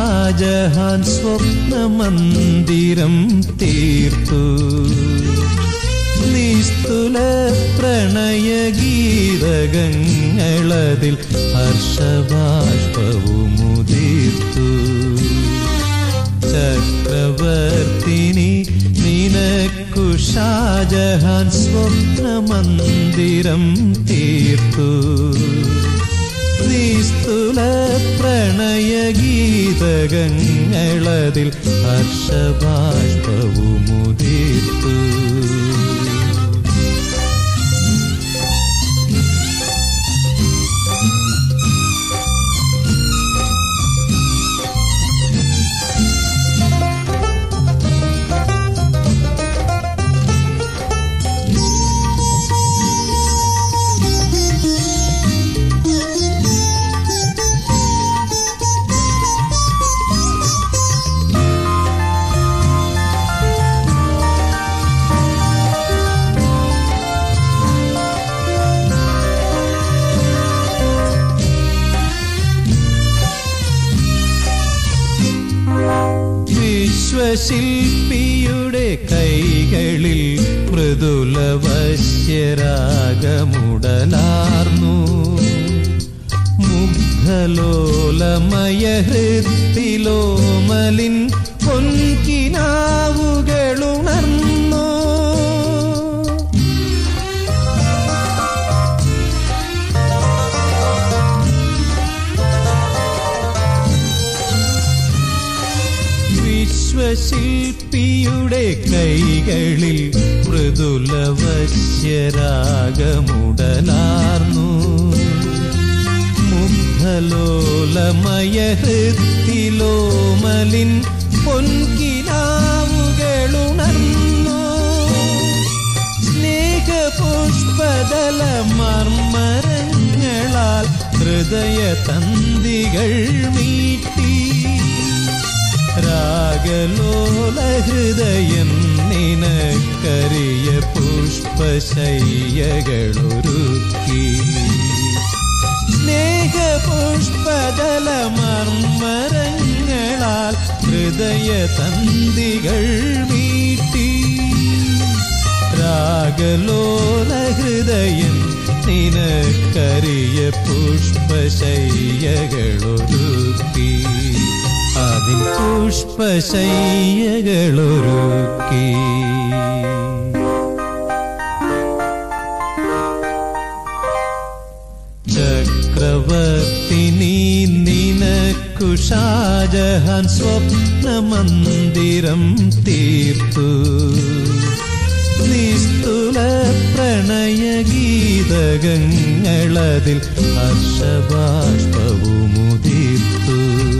ഷാജഹാൻ സ്വപ്നമന്ദിരം തീർത്തു നിസ്തുല പ്രണയഗീതകങ്ങളതിൽ ഹർഷബാഷ്പവുമുദീർത്തു ചക്രവർത്തിനി നിനക്കു ഷാജഹാൻ സ്വപ്നമന്ദിരം തീർത്തു നിസ്തുല പ്രണയഗീതകങ്ങളതിൽ ഹർഷബാഷ്പവുമുദീർത്തു വിശ്വശില്പിയുടെ കൈകളിൽ മൃദുലവശ്യരാഗമുടലാർന്നു മുഗ്ധലോലമയ ഹൃത്തിലോമലിൻ പൊൻകിനാവുകളുണർന്നു വിശ്വശില്പിയുടെ കൈകളിൽ മൃദുലവശ്യരാഗമുടലാർന്നു മുഗ്ധലോലമയ ഹൃത്തിലോമലിൻ പൊൻകിനാവുകളുണർന്നു സ്നേഹപുഷ്പദല മർമരങ്ങളാൽ ഹൃദയ തന്തികൾ മീട്ടി രാഗലോല ഹൃദയം നിനക്കരിയ പുഷ്പശയ്യകളൊരുക്കി സ്നേഹപുഷ്പദല മർമരങ്ങളാൽ ഹൃദയ തന്തികൾ മീട്ടി രാഗലോല ഹൃദയം നിനക്കരിയ പുഷ്പശയ്യകളൊരുക്കി അതിൽ പുഷ്പശയ്യകളൊരുക്കി ചക്രവർത്തിനി നിനക്കു ഷാജഹാൻ സ്വപ്നമന്ദിരം തീർത്തു നിസ്തുല പ്രണയഗീതകങ്ങളതിൽ ഹർഷബാഷ്പവുമുദീർത്തു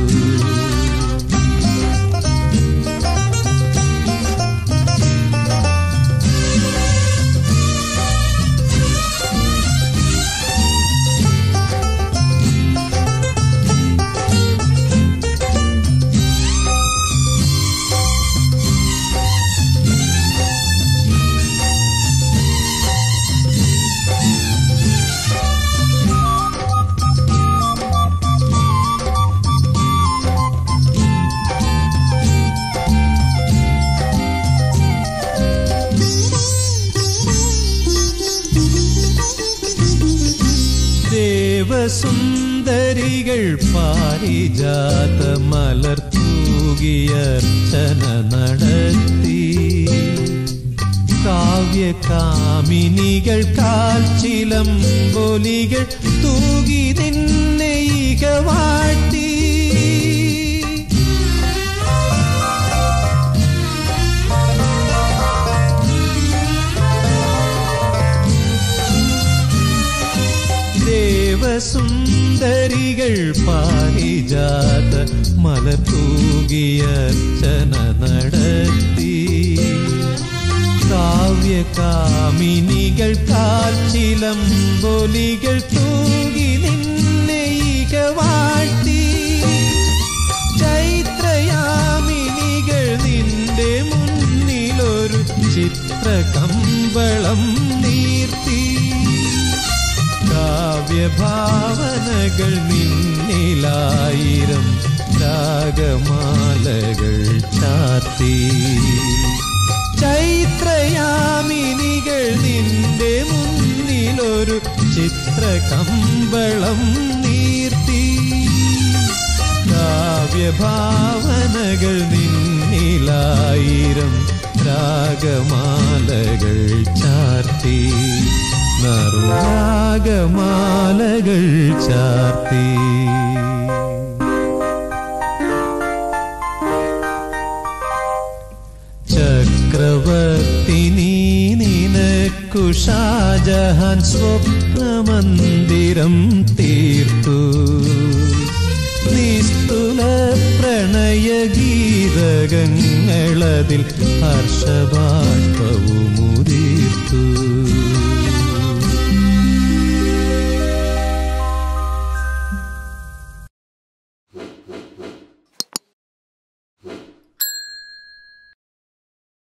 ദേവസുന്ദരികൾ പാരിജാത മലർത്തൂകിയർച്ചന നടത്തി കാവ്യകാമിനികൾ കാൽച്ചിലം ബോലികൾ തൂകി നിന്നയിക വാട്ടി ദേവസുന്ദരികൾ പാരിജാത മലത്തൂകിയർച്ചന നടത്തി കാവ്യകാമിനികൾ കാൽച്ചിലം ബോലികൾ തൂകി നിന്നയിക വാട്ടി ചൈത്രയാമിനികൾ നിന്റെ മുന്നിലൊരു ചിത്രകമ്പളം നീർത്തി കാവ്യഭാവനകൾ നിന്നിലായിരം രാഗമാലകൾ ചാർത്തി ചൈത്രയാമിനികൾ നിന്റെ മുന്നിലൊരു ചിത്രകമ്പളം നീർത്തി കാവ്യഭാവനകൾ നിന്നിലായിരം രാഗമാലകൾ ചാർത്തി നറുരാഗമാലകൾ ചാർത്തി ചക്രവർത്തിനി നിനക്കു ഷാജഹാൻ സ്വപ്നമന്ദിരം തീർത്തു നിസ്തുല പ്രണയഗീതകങ്ങളതിൽ ഹർഷബാഷ്പവുമുദീർത്തു